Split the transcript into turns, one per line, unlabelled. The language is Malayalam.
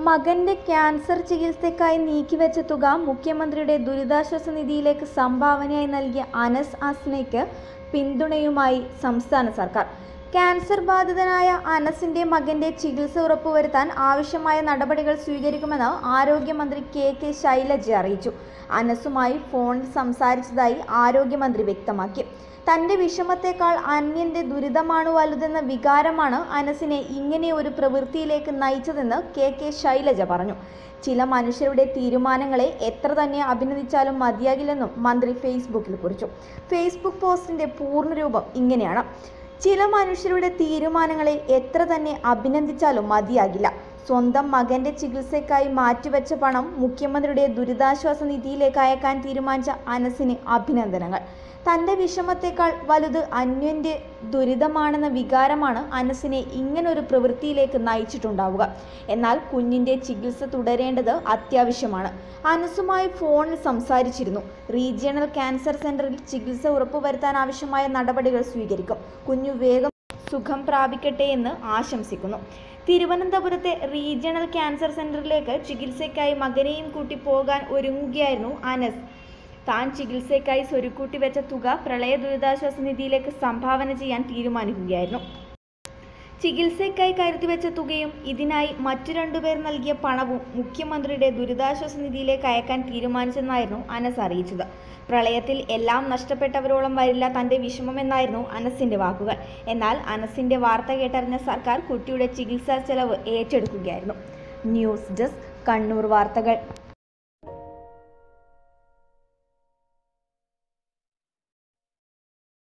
മകന്റെ ക്യാൻസർ ചികിത്സയ്ക്കായി നീക്കിവെച്ച തുക മുഖ്യമന്ത്രിയുടെ ദുരിതാശ്വാസ നിധിയിലേക്ക് സംഭാവനയായി നൽകിയ അനസ് അസ്നയ്ക്ക് പിന്തുണയുമായി സംസ്ഥാന സർക്കാർ ക്യാൻസർ ബാധിതനായ അനസിന്റെ മകന്റെ ചികിത്സ ഉറപ്പുവരുത്താൻ ആവശ്യമായ നടപടികൾ സ്വീകരിക്കുമെന്ന് ആരോഗ്യമന്ത്രി കെ കെ ശൈലജ അറിയിച്ചു അനസുമായി ഫോണിൽ സംസാരിച്ചതായി ആരോഗ്യമന്ത്രി വ്യക്തമാക്കി തന്റെ വിഷമത്തേക്കാൾ അന്യന്റെ ദുരിതമാണ് വലുതെന്ന വികാരമാണ് അനസിനെ ഇങ്ങനെ ഒരു പ്രവൃത്തിയിലേക്ക് നയിച്ചതെന്ന് കെ കെ ശൈലജ പറഞ്ഞു ചില മനുഷ്യരുടെ തീരുമാനങ്ങളെ എത്ര തന്നെ അഭിനന്ദിച്ചാലും മതിയാകില്ലെന്നും മന്ത്രി ഫേസ്ബുക്കിൽ കുറിച്ചു ഫേസ്ബുക്ക് പോസ്റ്റിന്റെ പൂർണ്ണരൂപം ഇങ്ങനെയാണ് ചില മനുഷ്യരുടെ തീരുമാനങ്ങളെ എത്ര തന്നെ അഭിനന്ദിച്ചാലും മതിയാകില്ല സ്വന്തം മകന്റെ ചികിത്സയ്ക്കായി മാറ്റിവെച്ച പണം മുഖ്യമന്ത്രിയുടെ ദുരിതാശ്വാസ നിധിയിലേക്ക് അയക്കാൻ തീരുമാനിച്ച അനസിന് അഭിനന്ദനങ്ങൾ തൻ്റെ വിഷമത്തേക്കാൾ വലുത് അന്യൻ്റെ ദുരിതമാണെന്ന വികാരമാണ് അനസിനെ ഇങ്ങനൊരു പ്രവൃത്തിയിലേക്ക് നയിച്ചിട്ടുണ്ടാവുക എന്നാൽ കുഞ്ഞിൻ്റെ ചികിത്സ തുടരേണ്ടത് അത്യാവശ്യമാണ് അനസുമായി ഫോണിൽ സംസാരിച്ചിരുന്നു റീജിയണൽ ക്യാൻസർ സെന്ററിൽ ചികിത്സ ഉറപ്പുവരുത്താൻ ആവശ്യമായ നടപടികൾ സ്വീകരിക്കും കുഞ്ഞു വേഗം സുഖം പ്രാപിക്കട്ടെ എന്ന് ആശംസിക്കുന്നു തിരുവനന്തപുരത്തെ റീജിയണൽ ക്യാൻസർ സെന്ററിലേക്ക് ചികിത്സയ്ക്കായി മകനെയും കൂട്ടി പോകാൻ ഒരുങ്ങുകയായിരുന്നു അനസ് താൻ ചികിത്സയ്ക്കായി സ്വരുക്കൂട്ടി വെച്ച തുക പ്രളയ ദുരിതാശ്വാസ നിധിയിലേക്ക് സംഭാവന ചെയ്യാൻ തീരുമാനിക്കുകയായിരുന്നു ചികിത്സയ്ക്കായി കരുതിവെച്ച തുകയും ഇതിനായി മറ്റു രണ്ടുപേർ നൽകിയ പണവും മുഖ്യമന്ത്രിയുടെ ദുരിതാശ്വാസ നിധിയിലേക്ക് അയക്കാൻ തീരുമാനിച്ചെന്നായിരുന്നു അനസ് അറിയിച്ചത് പ്രളയത്തിൽ എല്ലാം നഷ്ടപ്പെട്ടവരോളം വരില്ല തന്റെ വിഷമമെന്നായിരുന്നു അനസിന്റെ വാക്കുകൾ എന്നാൽ അനസിന്റെ വാർത്ത കേട്ടറിഞ്ഞ സർക്കാർ കുട്ടിയുടെ ചികിത്സാ ചെലവ് ഏറ്റെടുക്കുകയായിരുന്നു ന്യൂസ് ഡെസ്ക് കണ്ണൂർ വാർത്തകൾ